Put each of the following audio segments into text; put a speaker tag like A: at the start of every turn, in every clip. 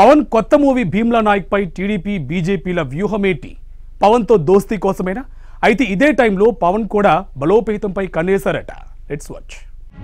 A: పవన్ కొత్త మూవీ భీమ్లా నాయక్ పై టీడీపీ బీజేపీల వ్యూహమేంటి పవన్తో దోస్తీ కోసమేనా అయితే ఇదే టైంలో పవన్ కూడా బలోపేతంపై కన్నేశారట let's watch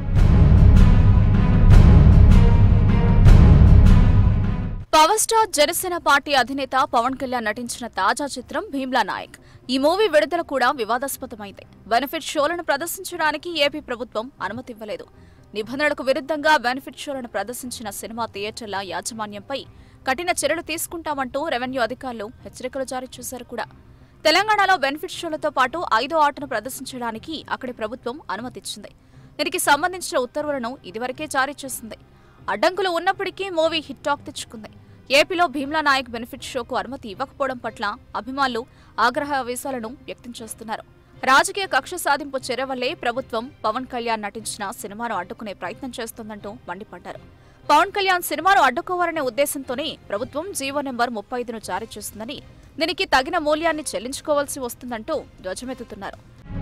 B: power star Janasena party అధినేత పవన్ కళ్యాణ్ నటించిన తాజా చిత్రం భీమ్లా నాయక్ ఈ మూవీ విడుదల కూడా వివాదాస్పదమైంది బెనిఫిట్ షోలను ప్రదర్శించడానికి ఏపీ ప్రభుత్వం అనుమతి ఇవ్వలేదు నిబంధనలకు విరుద్ధంగా బెనిఫిట్ షోలను ప్రదర్శించిన సినిమా థియేటర్ల యాజమాన్యంపై కఠిన చర్యలు తీసుకుంటామంటూ రెవెన్యూ అధికారులు హెచ్చరికలు జారీ చేశారు కూడా తెలంగాణలో బెనిఫిట్ షోలతో పాటు ఐదో ఆటను ప్రదర్శించడానికి అక్కడి ప్రభుత్వం అనుమతిచ్చింది దీనికి సంబంధించిన ఉత్తర్వులను ఇదివరకే జారీ చేసింది అడ్డంకులు ఉన్నప్పటికీ మూవీ హిట్ టాక్ తెచ్చుకుంది ఏపీలో భీమ్లా నాయక్ బెనిఫిట్ షోకు అనుమతి ఇవ్వకపోవడం పట్ల అభిమానులు ఆగ్రహావేశాలను వ్యక్తం చేస్తున్నారు రాజకీయ కక్ష సాధింపు చర్య వల్లే ప్రభుత్వం పవన్ కళ్యాణ్ నటించిన సినిమాను అడ్డుకునే ప్రయత్నం చేస్తోందంటూ మండిపడ్డారు పవన్ కళ్యాణ్ సినిమాను అడ్డుకోవాలనే ఉద్దేశంతోనే ప్రభుత్వం జీవో నెంబర్ ముప్పై ఐదును జారీ చేస్తుందని దీనికి తగిన మూల్యాన్ని చెల్లించుకోవాల్సి వస్తుందంటూ ధ్వజమెత్తుతున్నారు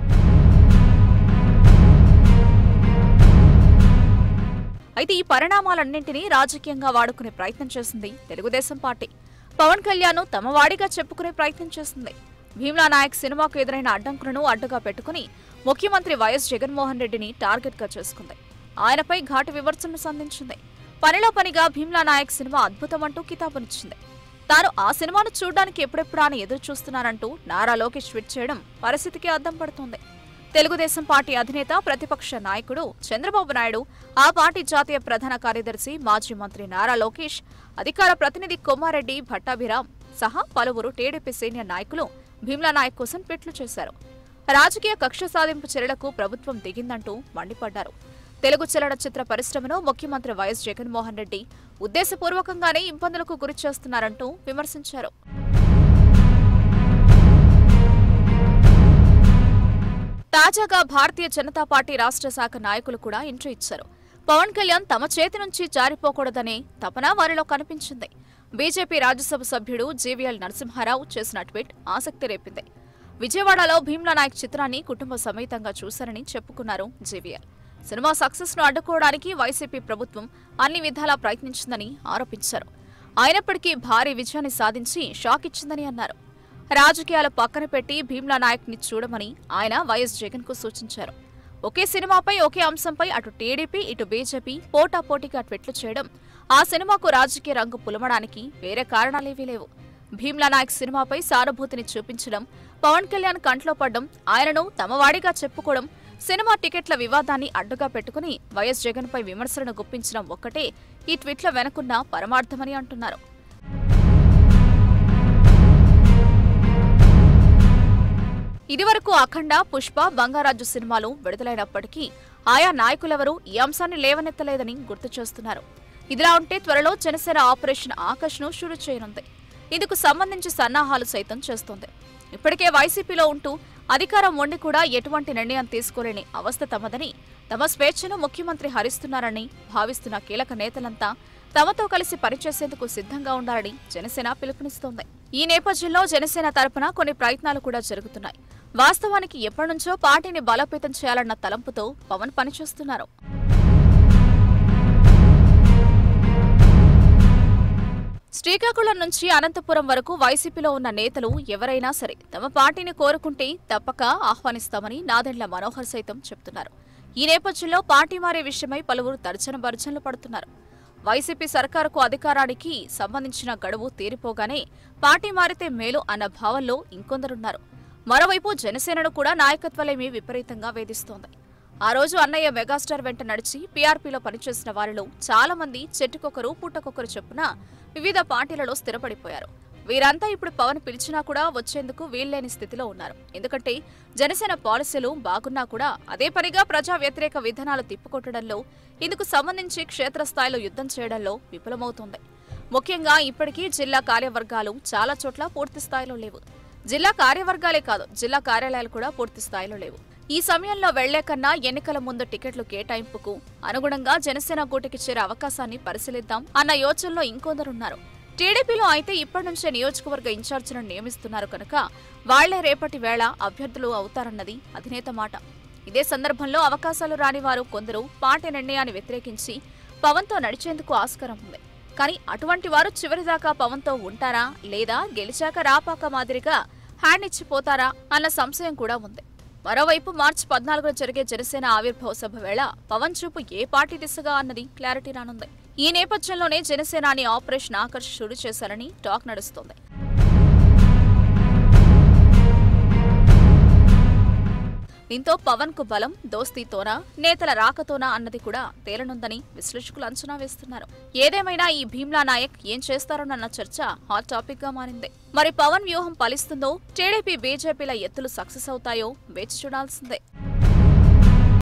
B: అయితే ఈ పరిణామాలన్నింటినీ రాజకీయంగా వాడుకునే ప్రయత్నం చేసింది తెలుగుదేశం పార్టీ పవన్ కళ్యాణ్ తమ వాడిగా చెప్పుకునే ప్రయత్నం చేసింది భీమ్లా నాయక్ సినిమాకు ఎదురైన అడ్డంకులను అడ్డుగా పెట్టుకుని ముఖ్యమంత్రి వైఎస్ జగన్మోహన్ రెడ్డిని టార్గెట్ గా చేసుకుంది ఆయనపై ఘాటు విమర్శలను సంధించింది పనిలో పనిగా భీమ్లా నాయక్ సినిమా అద్భుతమంటూ కితాబునిచ్చింది తాను ఆ సినిమాను చూడడానికి ఎప్పుడెప్పుడా అని ఎదురు చూస్తున్నానంటూ నారా లోకేష్ ట్వీట్ చేయడం పరిస్థితికి అద్దం పడుతోంది తెలుగుదేశం పార్టీ అధినేత ప్రతిపక్ష నాయకుడు చంద్రబాబు నాయుడు ఆ పార్టీ జాతీయ ప్రధాన కార్యదర్శి మాజీ మంత్రి నారా లోకేష్ అధికార ప్రతినిధి కొమ్మారెడ్డి భట్టాభిరామ్ సహా పలువురు టీడీపీ సీనియర్ నాయకులు భీమ్లా నాయక్ కోసం ట్వీట్లు చేశారు రాజకీయ కక్ష సాధింపు చర్యలకు ప్రభుత్వం దిగిందంటూ మండిపడ్డారు తెలుగు చలనచిత్ర పరిశ్రమను ముఖ్యమంత్రి వైఎస్ జగన్మోహన్ రెడ్డి ఉద్దేశపూర్వకంగానే ఇబ్బందులకు గురి చేస్తున్నారంటూ విమర్శించారు తాజాగా భారతీయ జనతా పార్టీ రాష్ట్ర శాఖ నాయకులు కూడా ఎంట్రీ ఇచ్చారు పవన్ కళ్యాణ్ తమ చేతి నుంచి జారిపోకూడదనే తపన వారిలో కనిపించింది బీజేపీ రాజ్యసభ సభ్యుడు జీవీఎల్ నరసింహారావు చేసిన ట్వీట్ ఆసక్తి రేపింది విజయవాడలో భీమ్లా నాయక్ చిత్రాన్ని కుటుంబ సమేతంగా చూశారని చెప్పుకున్నారు జీవీఎల్ సినిమా సక్సెస్ ను అడ్డుకోవడానికి వైసీపీ ప్రభుత్వం అన్ని విధాలా ప్రయత్నించిందని ఆరోపించారు అయినప్పటికీ భారీ విజయాన్ని సాధించి షాక్ ఇచ్చిందని అన్నారు రాజకీయాలు పక్కన పెట్టి భీమ్లా నాయక్ ని చూడమని ఆయన వైఎస్ జగన్ కు సూచించారు ఒకే సినిమాపై ఒకే అంశంపై అటు టీడీపీ ఇటు బీజేపీ పోటాపోటీగా ట్వీట్లు చేయడం ఆ సినిమాకు రాజకీయ రంగు పులమడానికి వేరే కారణాలేవీ లేవు భీమ్లా నాయక్ సినిమాపై సానుభూతిని చూపించడం పవన్ కళ్యాణ్ కంట్లో పడ్డం ఆయనను తమవాడిగా చెప్పుకోవడం సినిమా టికెట్ల వివాదాన్ని అడ్డుగా పెట్టుకుని వైఎస్ జగన్ పై విమర్శలను గుప్పించడం ఒక్కటే ఈ ట్వీట్ల వెనుకున్న పరమార్థమని అంటున్నారు ఇదివరకు అఖండ పుష్ప బంగారాజు సినిమాలు విడుదలైనప్పటికీ ఆయా నాయకులెవరూ ఈ అంశాన్ని లేవనెత్తలేదని గుర్తు చేస్తున్నారు ఇదిలా ఉంటే త్వరలో జనసేన ఆపరేషన్ ఆకర్ష్ ను షురు చేయనుంది ఇందుకు సంబంధించి సన్నాహాలు సైతం చేస్తోంది ఇప్పటికే వైసీపీలో ఉంటూ అధికారం ఉండి కూడా ఎటువంటి నిర్ణయం తీసుకోలేని అవస్థ తమదని తమ స్వేచ్ఛను ముఖ్యమంత్రి హరిస్తున్నారని భావిస్తున్న కీలక నేతలంతా తమతో కలిసి పనిచేసేందుకు సిద్ధంగా ఉండాలని జనసేన పిలుపునిస్తోంది ఈ నేపథ్యంలో జనసేన తరపున కొన్ని ప్రయత్నాలు కూడా జరుగుతున్నాయి వాస్తవానికి ఎప్పటినుంచో పార్టీని బలోపేతం చేయాలన్న తలంపుతో పవన్ పనిచేస్తున్నారు శ్రీకాకుళం నుంచి అనంతపురం వరకు వైసీపీలో ఉన్న నేతలు ఎవరైనా సరే తమ పార్టీని కోరుకుంటే తప్పక ఆహ్వానిస్తామని నాదెండ్ల మనోహర్ సైతం చెప్తున్నారు ఈ నేపథ్యంలో పార్టీ మారే విషయమై పలువురు తర్జన భర్జనలు పడుతున్నారు వైసీపీ సర్కారుకు అధికారానికి సంబంధించిన గడువు తీరిపోగానే పార్టీ మారితే మేలు అన్న భావంలో ఇంకొందరున్నారు మరోవైపు జనసేనను కూడా నాయకత్వలేమీ విపరీతంగా వేధిస్తోంది ఆ రోజు అన్నయ్య మెగాస్టార్ వెంట నడిచి పీఆర్పీలో పనిచేసిన వారిలో చాలా మంది చెట్టుకొకరు పుట్టకొకరు చొప్పున వివిధ పార్టీలలో స్థిరపడిపోయారు వీరంతా ఇప్పుడు పవన్ పిలిచినా కూడా వచ్చేందుకు వీల్లేని స్థితిలో ఉన్నారు ఎందుకంటే జనసేన పాలసీలు బాగున్నా కూడా అదే పనిగా ప్రజా వ్యతిరేక విధానాలు తిప్పికొట్టడంలో ఇందుకు సంబంధించి క్షేత్రస్థాయిలో యుద్ధం చేయడంలో విఫలమవుతోంది ముఖ్యంగా ఇప్పటికీ జిల్లా కార్యవర్గాలు చాలా చోట్ల పూర్తి స్థాయిలో లేవు జిల్లా కార్యవర్గాలే కాదు జిల్లా కార్యాలయాలు కూడా పూర్తి స్థాయిలో లేవు ఈ సమయంలో వెళ్లే కన్నా ఎన్నికల ముందు టికెట్లు కేటాయింపుకు అనుగుణంగా జనసేన గూటికి చేరే అవకాశాన్ని పరిశీలిద్దాం అన్న యోచనలో ఇంకొందరున్నారు టీడీపీలో అయితే ఇప్పటి నుంచే నియోజకవర్గ ఇన్ఛార్జీలను నియమిస్తున్నారు కనుక వాళ్లే రేపటి వేళ అభ్యర్థులు అవుతారన్నది అధినేత మాట ఇదే సందర్భంలో అవకాశాలు రాని వారు కొందరు పార్టీ నిర్ణయాన్ని వ్యతిరేకించి పవన్తో నడిచేందుకు ఆస్కారం ఉంది కానీ అటువంటి వారు చివరిదాకా పవన్తో ఉంటారా లేదా గెలిచాక రాపాక మాదిరిగా హ్యాండ్ ఇచ్చిపోతారా అన్న సంశయం కూడా ఉంది మరోవైపు మార్చి పద్నాలుగున జరిగే జనసేన ఆవిర్భావ సభ వేళ పవన్ చూపు ఏ పార్టీ దిశగా అన్నది క్లారిటీ రానుంది ఈ నేపథ్యంలోనే జనసేనాని ఆపరేషన్ ఆకర్ష్ షురు చేశారని టాక్ నడుస్తోంది దీంతో పవన్ కు బలం దోస్తీతోనా నేతల రాకతోనా అన్నది కూడా తేలనుందని విశ్లేషకులు అంచనా వేస్తున్నారు ఏదేమైనా ఈ భీమ్లా నాయక్ ఏం చేస్తారోనన్న చర్చ హాట్ టాపిక్ గా మారింది మరి పవన్ వ్యూహం ఫలిస్తుందో టీడీపీ బీజేపీల ఎత్తులు సక్సెస్ అవుతాయో వేచి చూడాల్సిందే